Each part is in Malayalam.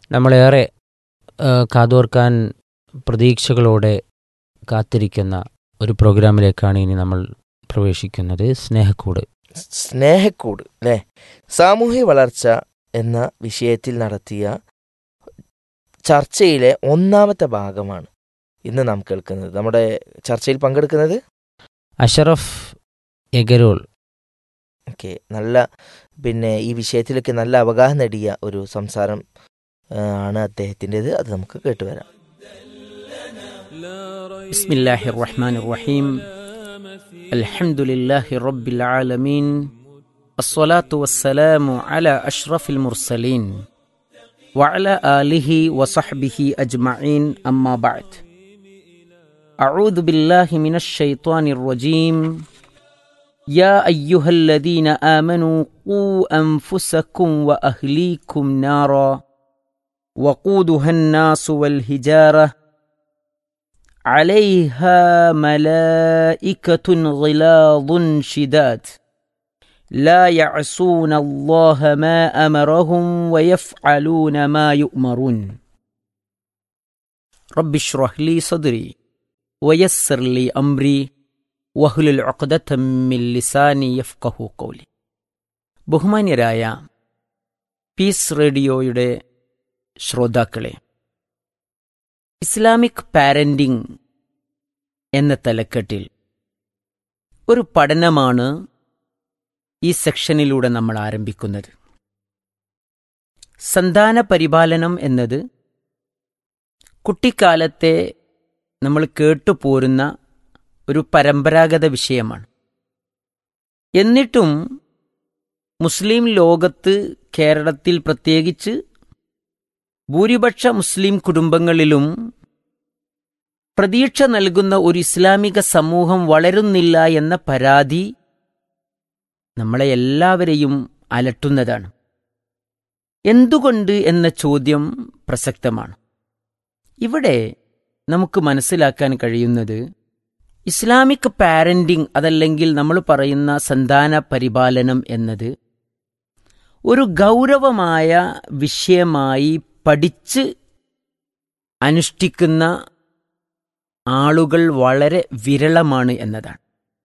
നമ്മളേറെ ആ, കാതോർക്കാൻ പ്രതീക്ഷകളോടെ കാത്തിരിക്കുന്ന ഒരു പ്രോഗ്രാമിലേക്കാണ് ഇനി നമ്മൾ പ്രവേശിക്കുന്നത് സ്നേഹക്കൂട് സ്നേഹക്കൂട് അല്ലേ സാമൂഹ്യ വളർച്ച എന്ന വിഷയത്തിൽ നടത്തിയ ചർച്ചയിലെ ഒന്നാമത്തെ ഭാഗമാണ് ഇന്ന് നാം കേൾക്കുന്നത് നമ്മുടെ ചർച്ചയിൽ പങ്കെടുക്കുന്നത് അഷറഫ് എഗരോൾ ഓക്കെ നല്ല പിന്നെ ഈ വിഷയത്തിലൊക്കെ നല്ല അവഗാഹം നേടിയ ഒരു സംസാരം ആ, ആണ് അദ്ദേഹത്തിൻ്റെത് അത് നമുക്ക് കേട്ടുവരാം بسم الله الرحمن الرحيم الحمد لله رب العالمين الصلاة والسلام على أشرف المرسلين وعلى آله وصحبه أجمعين أما بعد أعوذ بالله من الشيطان الرجيم يا أيها الذين آمنوا قوا أنفسكم وأهليكم نارا وقودها الناس والهجارة عليها ملائكة غلاظ شداد لا يعصون الله ما أمرهم ويفعلون ما يؤمرون رب اشرح لي صدري ويسر لي أمري واحلل عقدة من لساني يفقه قولي ബഹുമാന്യരായ പീസ് റേഡിയോയുടെ ശ്രോതാക്കളെ ഇസ്ലാമിക് പാരന്റിംഗ് എന്ന തലക്കെട്ടിൽ ഒരു പഠനമാണ് ഈ സെക്ഷനിലൂടെ നമ്മൾ ആരംഭിക്കുന്നത് സന്താന പരിപാലനം എന്നത് കുട്ടിക്കാലത്തെ നമ്മൾ കേട്ടുപോരുന്ന ഒരു പരമ്പരാഗത വിഷയമാണ് എന്നിട്ടും മുസ്ലിം ലോകത്ത് കേരളത്തിൽ പ്രത്യേകിച്ച് ഭൂരിപക്ഷ മുസ്ലിം കുടുംബങ്ങളിലും പ്രതീക്ഷ നൽകുന്ന ഒരു ഇസ്ലാമിക സമൂഹം വളരുന്നില്ല എന്ന പരാതി നമ്മളെ എല്ലാവരെയും അലട്ടുന്നതാണ് എന്തുകൊണ്ട് എന്ന ചോദ്യം പ്രസക്തമാണ് ഇവിടെ നമുക്ക് മനസ്സിലാക്കാൻ കഴിയുന്നത് ഇസ്ലാമിക് പാരന്റിംഗ് അതല്ലെങ്കിൽ നമ്മൾ പറയുന്ന സന്താന പരിപാലനം എന്നത് ഒരു ഗൗരവമായ വിഷയമായി പഠിച്ച് അനുഷ്ഠിക്കുന്ന ആളുകൾ വളരെ വിരളമാണ് എന്നതാണ്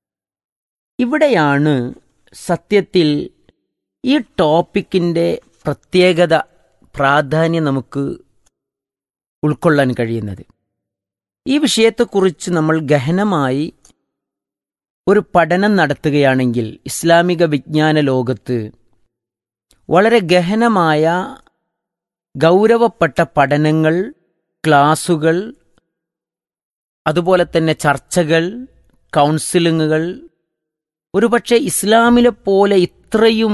ഇവിടെയാണ് സത്യത്തിൽ ഈ ടോപ്പിക്കിൻ്റെ പ്രത്യേകത പ്രാധാന്യം നമുക്ക് ഉൾക്കൊള്ളാൻ കഴിയുന്നത് ഈ വിഷയത്തെക്കുറിച്ച് നമ്മൾ ഗഹനമായി ഒരു പഠനം നടത്തുകയാണെങ്കിൽ ഇസ്ലാമിക വിജ്ഞാന ലോകത്ത് വളരെ ഗഹനമായ ഗൗരവപ്പെട്ട പഠനങ്ങൾ ക്ലാസുകൾ അതുപോലെ തന്നെ ചർച്ചകൾ കൗൺസിലിങ്ങുകൾ ഒരുപക്ഷെ ഇസ്ലാമിലെ പോലെ ഇത്രയും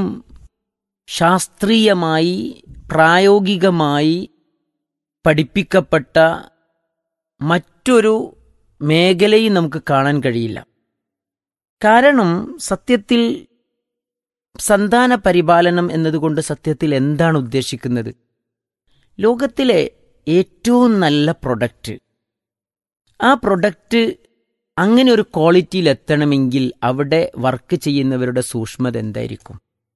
ശാസ്ത്രീയമായി പ്രായോഗികമായി പഠിപ്പിക്കപ്പെട്ട മറ്റൊരു മേഖലയും നമുക്ക് കാണാൻ കഴിയില്ല കാരണം സത്യത്തിൽ സന്താന പരിപാലനം എന്നതുകൊണ്ട് സത്യത്തിൽ എന്താണ് ഉദ്ദേശിക്കുന്നത് ലോകത്തിലെ ഏറ്റവും നല്ല പ്രൊഡക്റ്റ് ആ പ്രൊഡക്റ്റ് അങ്ങനെ ഒരു ക്വാളിറ്റിയിൽ എത്തണമെങ്കിൽ അവിടെ വർക്ക് ചെയ്യുന്നവരുടെ സൂക്ഷ്മത എന്തായിരിക്കും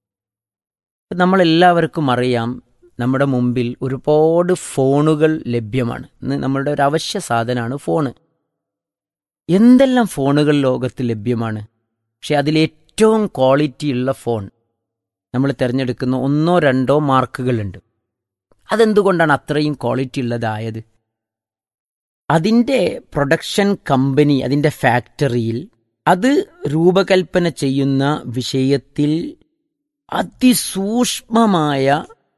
നമ്മളെല്ലാവർക്കും അറിയാം നമ്മുടെ മുമ്പിൽ ഒരുപാട് ഫോണുകൾ ലഭ്യമാണ് ഇന്ന് നമ്മളുടെ ഒരു അവശ്യ സാധനമാണ് ഫോണ് എന്തെല്ലാം ഫോണുകൾ ലോകത്ത് ലഭ്യമാണ് പക്ഷെ അതിലേറ്റവും ക്വാളിറ്റിയുള്ള ഫോൺ നമ്മൾ തിരഞ്ഞെടുക്കുന്ന ഒന്നോ രണ്ടോ മാർക്കുകളുണ്ട് അതെന്തുകൊണ്ടാണ് അത്രയും ക്വാളിറ്റി ഉള്ളതായത് അതിൻ്റെ പ്രൊഡക്ഷൻ കമ്പനി അതിൻ്റെ ഫാക്ടറിയിൽ അത് രൂപകൽപ്പന ചെയ്യുന്ന വിഷയത്തിൽ അതിസൂക്ഷ്മമായ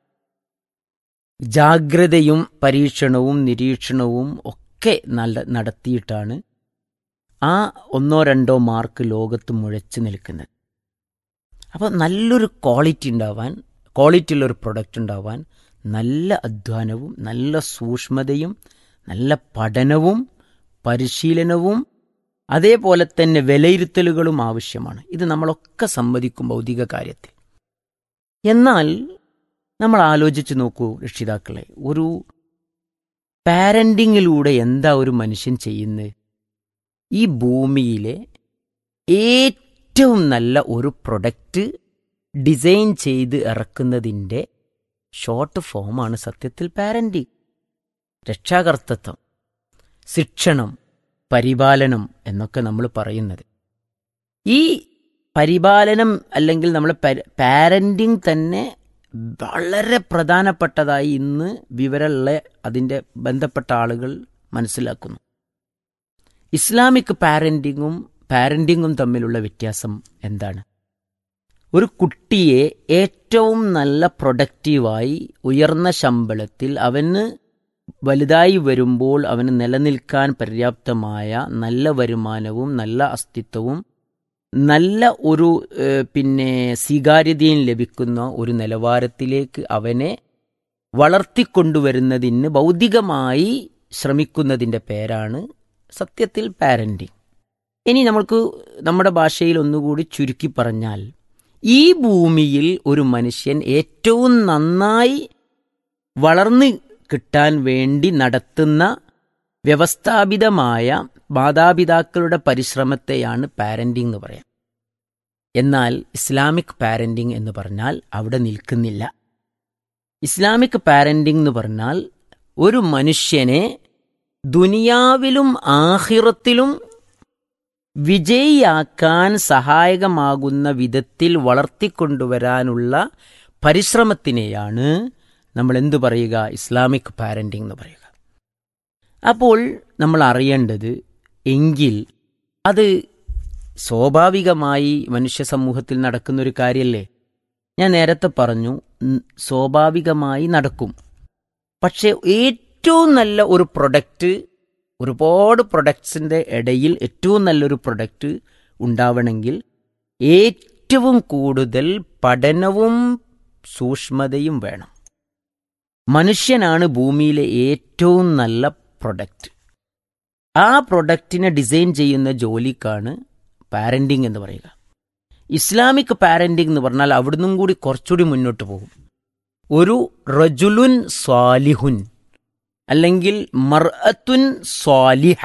ജാഗ്രതയും പരീക്ഷണവും നിരീക്ഷണവും ഒക്കെ നല്ല നടത്തിയിട്ടാണ് ആ ഒന്നോ രണ്ടോ മാർക്ക് ലോകത്ത് മുഴച്ചു നിൽക്കുന്നത് അപ്പോൾ നല്ലൊരു ക്വാളിറ്റി ഉണ്ടാവാൻ ക്വാളിറ്റി ഉള്ളൊരു പ്രൊഡക്റ്റ് ഉണ്ടാവാൻ നല്ല അധ്വാനവും നല്ല സൂക്ഷ്മതയും നല്ല പഠനവും പരിശീലനവും അതേപോലെ തന്നെ വിലയിരുത്തലുകളും ആവശ്യമാണ് ഇത് നമ്മളൊക്കെ സമ്മതിക്കും ഭൗതിക കാര്യത്തിൽ എന്നാൽ നമ്മൾ ആലോചിച്ച് നോക്കൂ രക്ഷിതാക്കളെ ഒരു പാരന്റിങ്ങിലൂടെ എന്താ ഒരു മനുഷ്യൻ ചെയ്യുന്നത് ഈ ഭൂമിയിലെ ഏറ്റവും നല്ല ഒരു പ്രൊഡക്റ്റ് ഡിസൈൻ ചെയ്ത് ഇറക്കുന്നതിൻ്റെ ഷോർട്ട് ഫോമാണ് സത്യത്തിൽ പാരന്റിങ് രക്ഷാകർത്തത്വം ശിക്ഷണം പരിപാലനം എന്നൊക്കെ നമ്മൾ പറയുന്നത് ഈ പരിപാലനം അല്ലെങ്കിൽ നമ്മൾ പാരന്റിങ് തന്നെ വളരെ പ്രധാനപ്പെട്ടതായി ഇന്ന് വിവരമുള്ള അതിൻ്റെ ബന്ധപ്പെട്ട ആളുകൾ മനസ്സിലാക്കുന്നു ഇസ്ലാമിക് പാരന്റിങ്ങും പാരന്റിങ്ങും തമ്മിലുള്ള വ്യത്യാസം എന്താണ് ഒരു കുട്ടിയെ ഏറ്റവും നല്ല പ്രൊഡക്റ്റീവായി ഉയർന്ന ശമ്പളത്തിൽ അവന് വലുതായി വരുമ്പോൾ അവന് നിലനിൽക്കാൻ പര്യാപ്തമായ നല്ല വരുമാനവും നല്ല അസ്തിത്വവും നല്ല ഒരു ഏഹ്, പിന്നെ സ്വീകാര്യതയും ലഭിക്കുന്ന ഒരു നിലവാരത്തിലേക്ക് അവനെ വളർത്തിക്കൊണ്ടുവരുന്നതിന് ഭൗതികമായി ശ്രമിക്കുന്നതിൻ്റെ പേരാണ് സത്യത്തിൽ പാരന്റിങ് ഇനി നമ്മൾക്ക് നമ്മുടെ ഭാഷയിൽ ഒന്നുകൂടി ചുരുക്കി പറഞ്ഞാൽ ഈ ഭൂമിയിൽ ഒരു മനുഷ്യൻ ഏറ്റവും നന്നായി വളർന്ന് കിട്ടാൻ വേണ്ടി നടത്തുന്ന വ്യവസ്ഥാപിതമായ മാതാപിതാക്കളുടെ പരിശ്രമത്തെയാണ് പാരന്റിംഗ് എന്ന് പറയാം എന്നാൽ ഇസ്ലാമിക് പാരന്റിംഗ് എന്ന് പറഞ്ഞാൽ അവിടെ നിൽക്കുന്നില്ല ഇസ്ലാമിക് പാരന്റിംഗ് എന്ന് പറഞ്ഞാൽ ഒരു മനുഷ്യനെ ദുനിയാവിലും ആഹിറത്തിലും വിജയിയാക്കാൻ സഹായകമാകുന്ന വിധത്തിൽ വളർത്തിക്കൊണ്ടുവരാനുള്ള പരിശ്രമത്തിനെയാണ് നമ്മൾ എന്തു പറയുക ഇസ്ലാമിക് പാരന്റിംഗ് എന്ന് പറയുക അപ്പോൾ നമ്മൾ അറിയേണ്ടത് എങ്കിൽ അത് സ്വാഭാവികമായി മനുഷ്യ സമൂഹത്തിൽ നടക്കുന്ന ഒരു കാര്യമല്ലേ ഞാൻ നേരത്തെ പറഞ്ഞു ഉം, സ്വാഭാവികമായി നടക്കും പക്ഷേ ഏറ്റവും നല്ല ഒരു പ്രൊഡക്റ്റ് ഒരുപാട് പ്രൊഡക്ട്സിൻ്റെ ഇടയിൽ ഏറ്റവും നല്ലൊരു പ്രൊഡക്റ്റ് ഉണ്ടാവണമെങ്കിൽ ഏറ്റവും കൂടുതൽ പഠനവും സൂക്ഷ്മതയും വേണം മനുഷ്യനാണ് ഭൂമിയിലെ ഏറ്റവും നല്ല പ്രൊഡക്റ്റ് ആ പ്രൊഡക്റ്റിനെ ഡിസൈൻ ചെയ്യുന്ന ജോലിക്കാണ് പാരന്റിംഗ് എന്ന് പറയുക ഇസ്ലാമിക് പാരന്റിംഗ് എന്ന് പറഞ്ഞാൽ അവിടുന്നും കൂടി കുറച്ചുകൂടി മുന്നോട്ട് പോകും ഒരു റജുലുൻ സ്വാലിഹുൻ അല്ലെങ്കിൽ മർഅത്തുൻ സ്വാലിഹ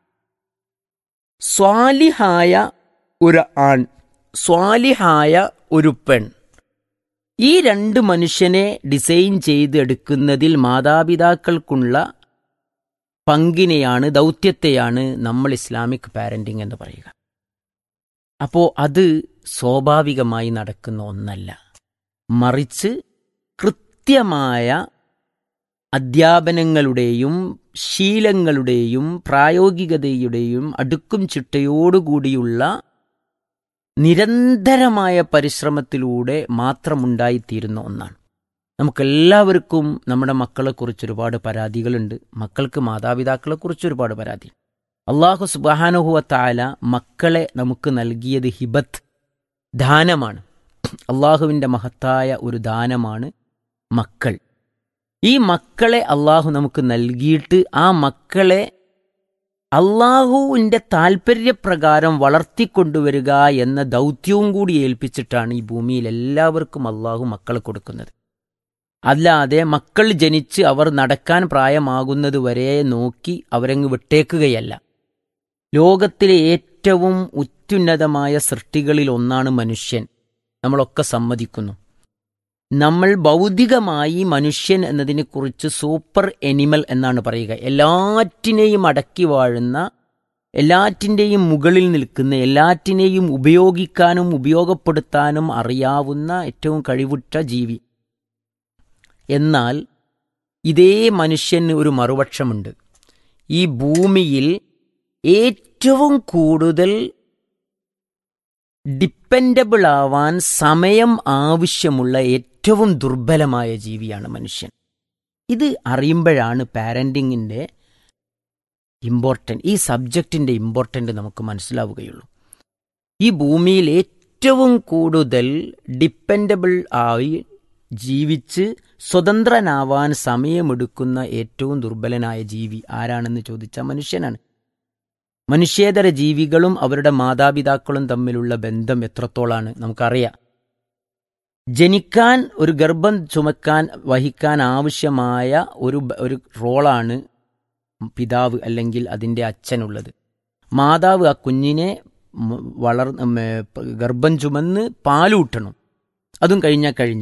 സ്വാലിഹായ ഒരു ആൺ സ്വാലിഹായ ഒരു പെൺ ഈ രണ്ട് മനുഷ്യനെ ഡിസൈൻ ചെയ്തെടുക്കുന്നതിൽ മാതാപിതാക്കൾക്കുള്ള പങ്കിനെയാണ് ദൗത്യത്തെയാണ് നമ്മൾ ഇസ്ലാമിക് പാരന്റിംഗ് എന്ന് പറയുക അപ്പോൾ അത് സ്വാഭാവികമായി നടക്കുന്ന ഒന്നല്ല മറിച്ച് കൃത്യമായ അധ്യാപനങ്ങളുടെയും ശീലങ്ങളുടെയും പ്രായോഗികതയുടെയും അടുക്കും ചിട്ടയോടുകൂടിയുള്ള നിരന്തരമായ പരിശ്രമത്തിലൂടെ മാത്രമുണ്ടായിത്തീരുന്ന ഒന്നാണ് നമുക്കെല്ലാവർക്കും നമ്മുടെ മക്കളെക്കുറിച്ച് ഒരുപാട് പരാതികളുണ്ട് മക്കൾക്ക് മാതാപിതാക്കളെക്കുറിച്ച് ഒരുപാട് പരാതി അള്ളാഹു സുബാനുഹുവ താല മക്കളെ നമുക്ക് നൽകിയത് ഹിബത്ത് ദാനമാണ് അള്ളാഹുവിൻ്റെ മഹത്തായ ഒരു ദാനമാണ് മക്കൾ ഈ മക്കളെ അള്ളാഹു നമുക്ക് നൽകിയിട്ട് ആ മക്കളെ അള്ളാഹുവിൻ്റെ താല്പര്യപ്രകാരം വളർത്തിക്കൊണ്ടുവരിക എന്ന ദൗത്യവും കൂടി ഏൽപ്പിച്ചിട്ടാണ് ഈ ഭൂമിയിൽ എല്ലാവർക്കും അള്ളാഹു മക്കളെ കൊടുക്കുന്നത് അല്ലാതെ മക്കൾ ജനിച്ച് അവർ നടക്കാൻ പ്രായമാകുന്നത് വരെ നോക്കി അവരങ്ങ് വിട്ടേക്കുകയല്ല ലോകത്തിലെ ഏറ്റവും അത്യുന്നതമായ സൃഷ്ടികളിൽ ഒന്നാണ് മനുഷ്യൻ നമ്മളൊക്കെ സമ്മതിക്കുന്നു നമ്മൾ ഭൗതികമായി മനുഷ്യൻ എന്നതിനെക്കുറിച്ച് സൂപ്പർ എനിമൽ എന്നാണ് പറയുക എല്ലാറ്റിനെയും അടക്കി വാഴുന്ന എല്ലാറ്റിൻ്റെയും മുകളിൽ നിൽക്കുന്ന എല്ലാറ്റിനെയും ഉപയോഗിക്കാനും ഉപയോഗപ്പെടുത്താനും അറിയാവുന്ന ഏറ്റവും കഴിവുറ്റ ജീവി എന്നാൽ ഇതേ മനുഷ്യന് ഒരു മറുപക്ഷമുണ്ട് ഈ ഭൂമിയിൽ ഏറ്റവും കൂടുതൽ ഡിപ്പെൻഡബിൾ ആവാൻ സമയം ആവശ്യമുള്ള ഏറ്റവും ദുർബലമായ ജീവിയാണ് മനുഷ്യൻ ഇത് അറിയുമ്പോഴാണ് പാരൻറ്റിങ്ങിൻ്റെ ഇമ്പോർട്ടൻ്റ് ഈ സബ്ജക്റ്റിൻ്റെ ഇമ്പോർട്ടൻ്റ് നമുക്ക് മനസ്സിലാവുകയുള്ളൂ ഈ ഭൂമിയിൽ ഏറ്റവും കൂടുതൽ ഡിപ്പെൻഡബിൾ ആയി ജീവിച്ച് സ്വതന്ത്രനാവാൻ സമയമെടുക്കുന്ന ഏറ്റവും ദുർബലനായ ജീവി ആരാണെന്ന് ചോദിച്ചാൽ മനുഷ്യനാണ് മനുഷ്യേതര ജീവികളും അവരുടെ മാതാപിതാക്കളും തമ്മിലുള്ള ബന്ധം എത്രത്തോളാണ് നമുക്കറിയാം ജനിക്കാൻ ഒരു ഗർഭം ചുമക്കാൻ വഹിക്കാൻ ആവശ്യമായ ഒരു ബ- ഒരു റോളാണ് പിതാവ് അല്ലെങ്കിൽ അതിൻ്റെ അച്ഛനുള്ളത് മാതാവ് ആ കുഞ്ഞിനെ മ- വളർ ഉം, ഏ, പ- ഗർഭം ചുമന്ന് പാലൂട്ടണം അതും കഴിഞ്ഞാൽ കഴിഞ്ഞ്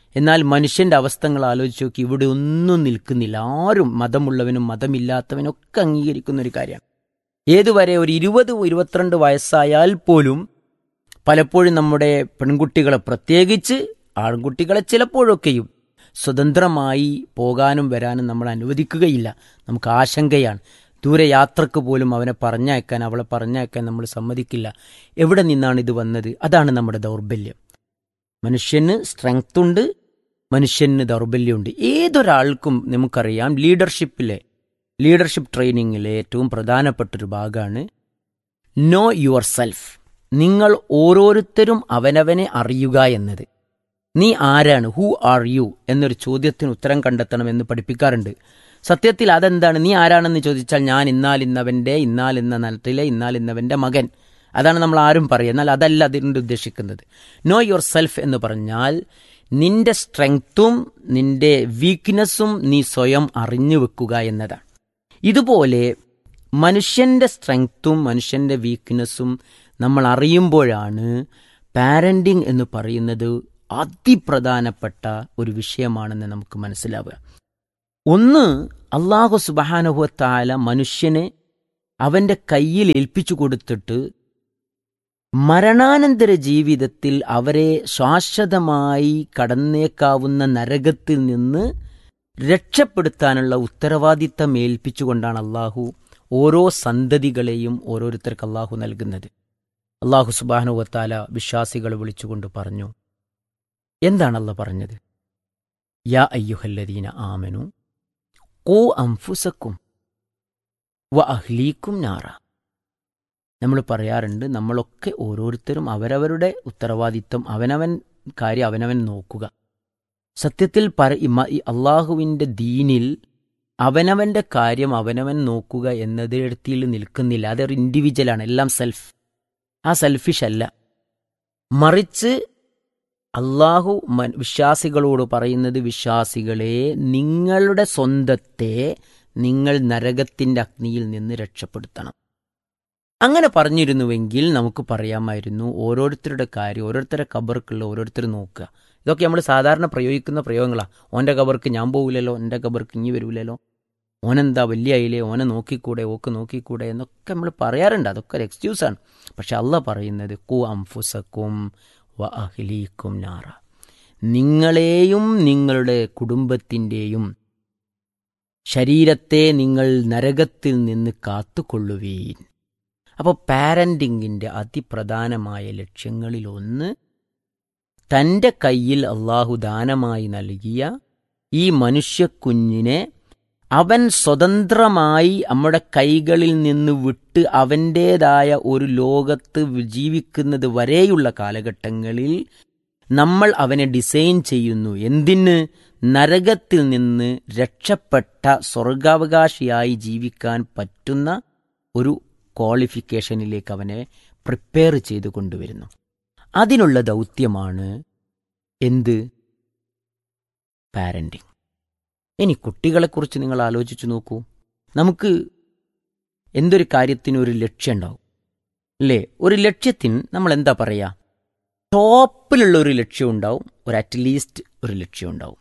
എന്നാൽ മനുഷ്യന്റെ അവസ്ഥകൾ ആലോചിച്ച് നോക്കി ഇവിടെ ഒന്നും നിൽക്കുന്നില്ല ആരും മതമുള്ളവനും മതമില്ലാത്തവനും ഒക്കെ അംഗീകരിക്കുന്ന ഒരു കാര്യമാണ് ഏതുവരെ ഒരു ഇരുപത് ഇരുപത്തിരണ്ട് വയസ്സായാൽ പോലും പലപ്പോഴും നമ്മുടെ പെൺകുട്ടികളെ പ്രത്യേകിച്ച് ആൺകുട്ടികളെ ചിലപ്പോഴൊക്കെയും സ്വതന്ത്രമായി പോകാനും വരാനും നമ്മൾ അനുവദിക്കുകയില്ല നമുക്ക് ആശങ്കയാണ് ദൂരെ യാത്രക്ക് പോലും അവനെ പറഞ്ഞയക്കാൻ അവളെ പറഞ്ഞയക്കാൻ നമ്മൾ സമ്മതിക്കില്ല എവിടെ നിന്നാണ് ഇത് വന്നത് അതാണ് നമ്മുടെ ദൗർബല്യം മനുഷ്യന് സ്ട്രെങ്ത് ഉണ്ട് മനുഷ്യന് ദൗർബല്യമുണ്ട് ഏതൊരാൾക്കും നമുക്കറിയാം ലീഡർഷിപ്പിലെ ലീഡർഷിപ്പ് ട്രെയിനിങ്ങിലെ ഏറ്റവും പ്രധാനപ്പെട്ടൊരു ഭാഗമാണ് നോ യുവർ സെൽഫ് നിങ്ങൾ ഓരോരുത്തരും അവനവനെ അറിയുക എന്നത് നീ ആരാണ് ഹൂ ആർ യു എന്നൊരു ചോദ്യത്തിന് ഉത്തരം കണ്ടെത്തണമെന്ന് പഠിപ്പിക്കാറുണ്ട് സത്യത്തിൽ അതെന്താണ് നീ ആരാണെന്ന് ചോദിച്ചാൽ ഞാൻ ഇന്നാൽ ഇന്നവന്റെ ഇന്നാൽ ഇന്ന നലത്തിലെ ഇന്നാൽ ഇന്നവന്റെ മകൻ അതാണ് നമ്മൾ ആരും പറയുക എന്നാൽ അതല്ല അതിൻ്റെ ഉദ്ദേശിക്കുന്നത് നോ യുവർ സെൽഫ് എന്ന് പറഞ്ഞാൽ നിന്റെ സ്ട്രെങ്ത്തും നിന്റെ വീക്ക്നെസ്സും നീ സ്വയം അറിഞ്ഞു വെക്കുക എന്നതാണ് ഇതുപോലെ മനുഷ്യന്റെ സ്ട്രെങ്ത്തും മനുഷ്യന്റെ വീക്ക്നെസ്സും നമ്മൾ അറിയുമ്പോഴാണ് പാരന്റിങ് എന്ന് പറയുന്നത് അതിപ്രധാനപ്പെട്ട ഒരു വിഷയമാണെന്ന് നമുക്ക് മനസ്സിലാവുക ഒന്ന് അള്ളാഹു സുബാനുഭവത്താല മനുഷ്യനെ അവന്റെ കയ്യിൽ ഏൽപ്പിച്ചു കൊടുത്തിട്ട് മരണാനന്തര ജീവിതത്തിൽ അവരെ ശാശ്വതമായി കടന്നേക്കാവുന്ന നരകത്തിൽ നിന്ന് രക്ഷപ്പെടുത്താനുള്ള ഉത്തരവാദിത്തം ഏൽപ്പിച്ചുകൊണ്ടാണ് അള്ളാഹു ഓരോ സന്തതികളെയും ഓരോരുത്തർക്ക് അള്ളാഹു നൽകുന്നത് അള്ളാഹു സുബാനുവത്താല വിശ്വാസികളെ വിളിച്ചുകൊണ്ട് പറഞ്ഞു എന്താണല്ല പറഞ്ഞത് യാ അയ്യുഹല്ലദീന ആമനു ഓ അംഫുസക്കും വ അഹ്ലീക്കും നാറ നമ്മൾ പറയാറുണ്ട് നമ്മളൊക്കെ ഓരോരുത്തരും അവരവരുടെ ഉത്തരവാദിത്വം അവനവൻ കാര്യം അവനവൻ നോക്കുക സത്യത്തിൽ പര അള്ളാഹുവിൻ്റെ ദീനിൽ അവനവന്റെ കാര്യം അവനവൻ നോക്കുക എന്നതിടത്തിൽ നിൽക്കുന്നില്ല അതൊരു ഇൻഡിവിജ്വലാണ് എല്ലാം സെൽഫ് ആ സെൽഫിഷ് അല്ല മറിച്ച് അള്ളാഹു വിശ്വാസികളോട് പറയുന്നത് വിശ്വാസികളെ നിങ്ങളുടെ സ്വന്തത്തെ നിങ്ങൾ നരകത്തിന്റെ അഗ്നിയിൽ നിന്ന് രക്ഷപ്പെടുത്തണം അങ്ങനെ പറഞ്ഞിരുന്നുവെങ്കിൽ നമുക്ക് പറയാമായിരുന്നു ഓരോരുത്തരുടെ കാര്യം ഓരോരുത്തരുടെ കബർക്കുള്ള ഓരോരുത്തർ നോക്കുക ഇതൊക്കെ നമ്മൾ സാധാരണ പ്രയോഗിക്കുന്ന പ്രയോഗങ്ങളാണ് ഓൻ്റെ കബർക്ക് ഞാൻ പോകില്ലല്ലോ എൻ്റെ കബർക്ക് ഇനി വരൂലല്ലോ ഓനെന്താ വലിയ അയിലേ ഓനെ നോക്കിക്കൂടെ ഓക്ക് നോക്കിക്കൂടെ എന്നൊക്കെ നമ്മൾ പറയാറുണ്ട് അതൊക്കെ ഒരു എക്സ്ക്യൂസാണ് പക്ഷെ അല്ല പറയുന്നത് കു അംഫുസക്കും വ അഹ്ലീക്കും നാറ നിങ്ങളെയും നിങ്ങളുടെ കുടുംബത്തിൻ്റെയും ശരീരത്തെ നിങ്ങൾ നരകത്തിൽ നിന്ന് കാത്തുകൊള്ളുവീൻ അപ്പോൾ പാരൻറ്റിങ്ങിൻ്റെ അതിപ്രധാനമായ ലക്ഷ്യങ്ങളിലൊന്ന് തൻ്റെ കയ്യിൽ അള്ളാഹു ദാനമായി നൽകിയ ഈ മനുഷ്യക്കുഞ്ഞിനെ അവൻ സ്വതന്ത്രമായി നമ്മുടെ കൈകളിൽ നിന്ന് വിട്ട് അവൻ്റേതായ ഒരു ലോകത്ത് ജീവിക്കുന്നത് വരെയുള്ള കാലഘട്ടങ്ങളിൽ നമ്മൾ അവനെ ഡിസൈൻ ചെയ്യുന്നു എന്തിന് നരകത്തിൽ നിന്ന് രക്ഷപ്പെട്ട സ്വർഗാവകാശിയായി ജീവിക്കാൻ പറ്റുന്ന ഒരു ക്വാളിഫിക്കേഷനിലേക്ക് അവനെ പ്രിപ്പയർ ചെയ്തു കൊണ്ടുവരുന്നു അതിനുള്ള ദൗത്യമാണ് എന്ത് പാരൻറ്റിങ് ഇനി കുട്ടികളെക്കുറിച്ച് നിങ്ങൾ ആലോചിച്ചു നോക്കൂ നമുക്ക് എന്തൊരു കാര്യത്തിന് ഒരു ലക്ഷ്യം ഉണ്ടാവും അല്ലേ ഒരു ലക്ഷ്യത്തിന് നമ്മൾ എന്താ പറയുക ടോപ്പിലുള്ള ഒരു ലക്ഷ്യം ഉണ്ടാവും ഒരു അറ്റ്ലീസ്റ്റ് ഒരു ലക്ഷ്യം ഉണ്ടാവും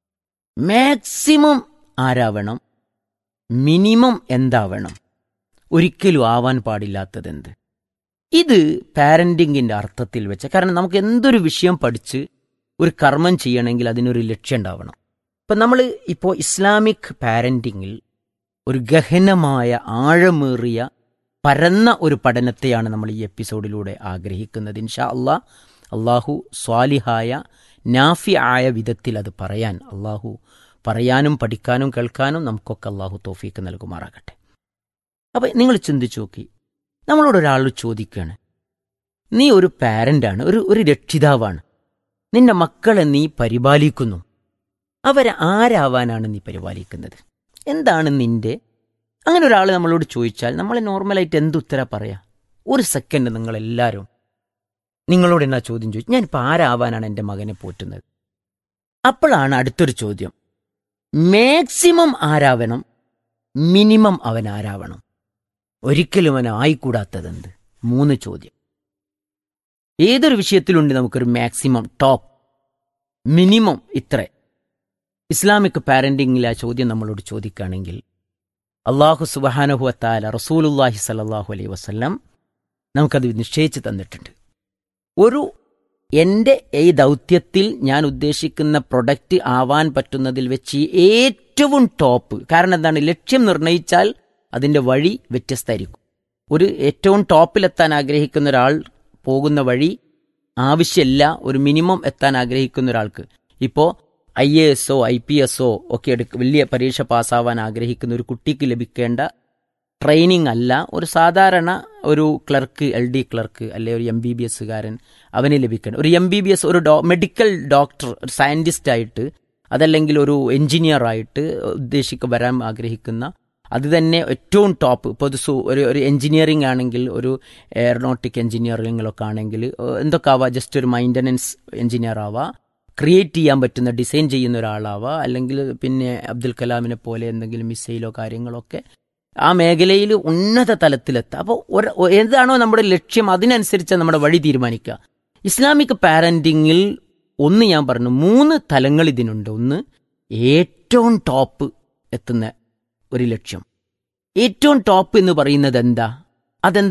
മാക്സിമം ആരാവണം മിനിമം എന്താവണം ഒരിക്കലും ആവാൻ പാടില്ലാത്തതെന്ത് ഇത് പാരന്റിങ്ങിന്റെ അർത്ഥത്തിൽ വെച്ച കാരണം നമുക്ക് എന്തൊരു വിഷയം പഠിച്ച് ഒരു കർമ്മം ചെയ്യണമെങ്കിൽ അതിനൊരു ലക്ഷ്യം ഉണ്ടാവണം ഇപ്പം നമ്മൾ ഇപ്പോൾ ഇസ്ലാമിക് പാരന്റിങ്ങിൽ ഒരു ഗഹനമായ ആഴമേറിയ പരന്ന ഒരു പഠനത്തെയാണ് നമ്മൾ ഈ എപ്പിസോഡിലൂടെ ആഗ്രഹിക്കുന്നത് ഇൻഷാ അള്ളാ അള്ളാഹു സ്വാലിഹായ നാഫി ആയ വിധത്തിൽ അത് പറയാൻ അള്ളാഹു പറയാനും പഠിക്കാനും കേൾക്കാനും നമുക്കൊക്കെ അള്ളാഹു തോഫീക്ക് നൽകുമാറാകട്ടെ അപ്പം നിങ്ങൾ ചിന്തിച്ചു നോക്കി നമ്മളോട് ഒരാൾ ചോദിക്കുകയാണ് നീ ഒരു പാരൻ്റാണ് ഒരു ഒരു രക്ഷിതാവാണ് നിന്റെ മക്കളെ നീ പരിപാലിക്കുന്നു അവരെ ആരാവാനാണ് നീ പരിപാലിക്കുന്നത് എന്താണ് നിന്റെ അങ്ങനെ ഒരാൾ നമ്മളോട് ചോദിച്ചാൽ നമ്മൾ നോർമലായിട്ട് എന്തുത്തര പറയാ ഒരു സെക്കൻഡ് നിങ്ങളെല്ലാവരും നിങ്ങളോട് എന്നാ ചോദ്യം ചോദിച്ചു ഞാനിപ്പോൾ ആരാവാനാണ് എൻ്റെ മകനെ പോറ്റുന്നത് അപ്പോഴാണ് അടുത്തൊരു ചോദ്യം മാക്സിമം ആരാവണം മിനിമം അവൻ ആരാവണം ഒരിക്കലും അവൻ ആയിക്കൂടാത്തതെന്ത് മൂന്ന് ചോദ്യം ഏതൊരു വിഷയത്തിലുണ്ട് നമുക്കൊരു മാക്സിമം ടോപ്പ് മിനിമം ഇത്ര ഇസ്ലാമിക് പാരന്റിങ്ങിൽ ആ ചോദ്യം നമ്മളോട് ചോദിക്കുകയാണെങ്കിൽ അള്ളാഹു സുബഹാനഹുവത്താല റസൂലുല്ലാഹി സല്ലാഹു അലൈഹി വസ്ല്ലാം നമുക്കത് നിശ്ചയിച്ച് തന്നിട്ടുണ്ട് ഒരു എൻ്റെ ഈ ദൗത്യത്തിൽ ഞാൻ ഉദ്ദേശിക്കുന്ന പ്രൊഡക്റ്റ് ആവാൻ പറ്റുന്നതിൽ വെച്ച് ഏറ്റവും ടോപ്പ് കാരണം എന്താണ് ലക്ഷ്യം നിർണയിച്ചാൽ അതിൻ്റെ വഴി വ്യത്യസ്തമായിരിക്കും ഒരു ഏറ്റവും ടോപ്പിലെത്താൻ ആഗ്രഹിക്കുന്ന ഒരാൾ പോകുന്ന വഴി ആവശ്യമില്ല ഒരു മിനിമം എത്താൻ ആഗ്രഹിക്കുന്ന ഒരാൾക്ക് ഇപ്പോൾ ഐ എ എസോ ഐ പി എസോ ഒക്കെ എടുക്ക വലിയ പരീക്ഷ പാസ്സാവാൻ ആഗ്രഹിക്കുന്ന ഒരു കുട്ടിക്ക് ലഭിക്കേണ്ട ട്രെയിനിങ് അല്ല ഒരു സാധാരണ ഒരു ക്ലർക്ക് എൽ ഡി ക്ലർക്ക് അല്ലെ ഒരു എം ബി ബി എസ്സുകാരൻ അവന് ലഭിക്കണം ഒരു എം ബി ബി എസ് ഒരു ഡോ മെഡിക്കൽ ഡോക്ടർ ഒരു സയൻറ്റിസ്റ്റ് ആയിട്ട് അതല്ലെങ്കിൽ ഒരു എഞ്ചിനീയർ ആയിട്ട് ഉദ്ദേശിക്ക വരാൻ ആഗ്രഹിക്കുന്ന അത് തന്നെ ഏറ്റവും ടോപ്പ് ഇപ്പോൾ ഒരു സു ഒരു ഒരു എഞ്ചിനീയറിംഗ് ആണെങ്കിൽ ഒരു എയറോനോട്ടിക് എഞ്ചിനീയറിങ്ങിലൊക്കെ ആണെങ്കിൽ എന്തൊക്കെ ആവാം ജസ്റ്റ് ഒരു മൈൻ്റനൻസ് എഞ്ചിനീയർ ആവാം ക്രിയേറ്റ് ചെയ്യാൻ പറ്റുന്ന ഡിസൈൻ ചെയ്യുന്ന ഒരാളാവാം അല്ലെങ്കിൽ പിന്നെ അബ്ദുൽ കലാമിനെ പോലെ എന്തെങ്കിലും മിസൈലോ കാര്യങ്ങളൊക്കെ ആ മേഖലയിൽ ഉന്നത തലത്തിലെത്തുക അപ്പോൾ ഒരു ഏതാണോ നമ്മുടെ ലക്ഷ്യം അതിനനുസരിച്ച് നമ്മുടെ വഴി തീരുമാനിക്കുക ഇസ്ലാമിക് പാരന്റിങ്ങിൽ ഒന്ന് ഞാൻ പറഞ്ഞു മൂന്ന് തലങ്ങൾ ഇതിനുണ്ട് ഒന്ന് ഏറ്റവും ടോപ്പ് എത്തുന്ന ഒരു ലക്ഷ്യം ഏറ്റവും ടോപ്പ് എന്ന് പറയുന്നത് എന്താ അതെന്താ